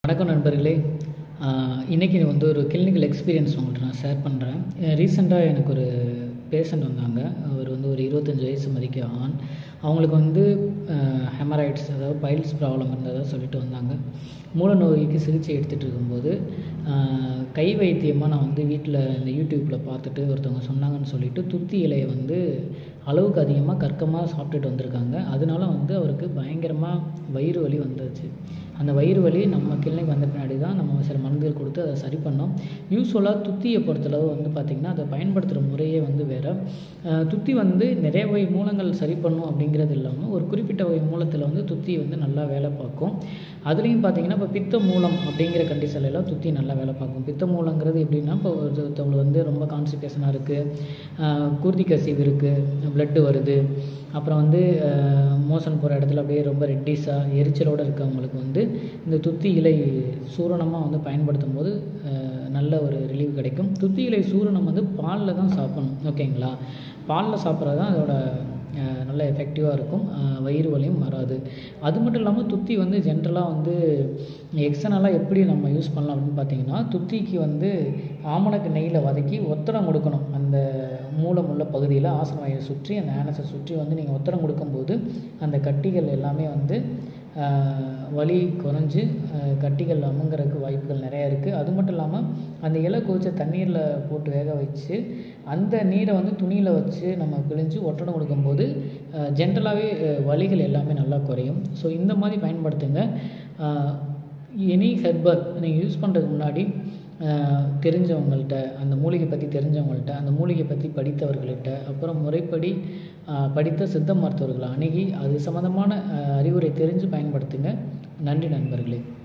வணக்கம் நண்பர்களே இன்றைக்கி வந்து ஒரு கிளினிக்கல் எக்ஸ்பீரியன்ஸ் உங்கள்கிட்ட நான் ஷேர் பண்ணுறேன் ரீசெண்டாக எனக்கு ஒரு பேஷண்ட் வந்தாங்க அவர் வந்து ஒரு இருபத்தஞ்சி வயசு மதிக்க ஆண் அவங்களுக்கு வந்து ஹெமராய்ட்ஸ் அதாவது பைல்ஸ் ப்ராப்ளம் இருந்ததாக சொல்லிட்டு வந்தாங்க மூல நோய்க்கு சிகிச்சை எடுத்துகிட்டு இருக்கும்போது ஆஹ், கை வைத்தியமாக நான் வந்து வீட்டில் இந்த யூடியூப்பில் பார்த்துட்டு ஒருத்தவங்க சொன்னாங்கன்னு சொல்லிட்டு துத்தி இலையை வந்து அளவுக்கு அதிகமாக கற்கமாக சாப்பிட்டுட்டு வந்திருக்காங்க அதனால வந்து அவருக்கு பயங்கரமாக வயிறு வலி வந்துச்சு அந்த வயிறு வலி நம்ம கிளினிக் வந்த பின்னாடி தான் நம்ம சில மருந்துகள் கொடுத்து அதை சரி பண்ணோம் யூஸ்வலாக துத்தியை பொறுத்தளவு வந்து பார்த்திங்கன்னா அதை பயன்படுத்துகிற முறையே வந்து வேறு துத்தி வந்து நிறைய வகை மூலங்கள் சரி பண்ணும் அப்படிங்கிறது இல்லாமல் ஒரு குறிப்பிட்ட வகை மூலத்தில் வந்து துத்தி வந்து நல்லா வேலை பார்க்கும் அதுலேயும் பார்த்திங்கன்னா இப்போ பித்த மூலம் அப்படிங்கிற கண்டிஷன்ல எல்லாம் துத்தி நல்லா வேலை பார்க்கும் பித்த மூலங்கிறது எப்படின்னா இப்போ ஒருத்தவங்களுக்கு வந்து ரொம்ப கான்ஸ்டிபேஷனாக இருக்குது குருதி கசிவு இருக்குது பிளட்டு வருது அப்புறம் வந்து மோஷன் போகிற இடத்துல அப்படியே ரொம்ப ரெட்டிஸாக எரிச்சலோடு இருக்கவங்களுக்கு வந்து இந்த துத்தி இலை சூரணமாக வந்து பயன்படுத்தும் போது அஹ், நல்ல ஒரு ரிலீவ் கிடைக்கும் துத்தி இலை சூரணம் வந்து பாலில் தான் சாப்பிடணும் ஓகேங்களா பாலில் சாப்பிட்றது தான் அதோட அஹ், நல்ல எஃபெக்டிவாக இருக்கும் அஹ், வயிறு வலியும் வராது அது மட்டும் இல்லாமல் துத்தி வந்து ஜென்ரலாக வந்து எக்ஸனலாக எப்படி நம்ம யூஸ் பண்ணலாம் அப்படின்னு பார்த்தீங்கன்னா துத்திக்கு வந்து ஆமணக்கு நெய்யில் வதக்கி ஒத்தடம் கொடுக்கணும் அந்த மூலமுள்ள பகுதியில் ஆசன வாயை சுற்றி அந்த ஆனஸை சுற்றி வந்து நீங்கள் ஒத்தடம் கொடுக்கும்போது அந்த கட்டிகள் எல்லாமே வந்து ஆஹ், வலி குறைஞ்சு ஆஹ், கட்டிகள் அமுங்கிறதுக்கு வாய்ப்புகள் நிறையா இருக்குது அது மட்டும் இல்லாமல் அந்த இலை கொதிச்ச தண்ணீரில் போட்டு வேக வச்சு அந்த நீரை வந்து துணியில் வச்சு நம்ம பிழிஞ்சு ஒட்டடம் கொடுக்கும்போது ஜென்ரலாகவே வலிகள் எல்லாமே நல்லா குறையும் ஸோ இந்த மாதிரி பயன்படுத்துங்க எனி ஹெர்பல் நீங்கள் யூஸ் பண்ணுறதுக்கு முன்னாடி ஆஹ், தெரிஞ்சவங்கள்ட்ட அந்த மூலிகை பற்றி தெரிஞ்சவங்கள்ட்ட அந்த மூலிகை பற்றி படித்தவர்கள்ட்ட அப்புறம் முறைப்படி ஆஹ், படித்த சித்த மருத்துவர்களை அணுகி அது சம்மந்தமான ஆஹ், அறிவுரை தெரிஞ்சு பயன்படுத்துங்க நன்றி நண்பர்களே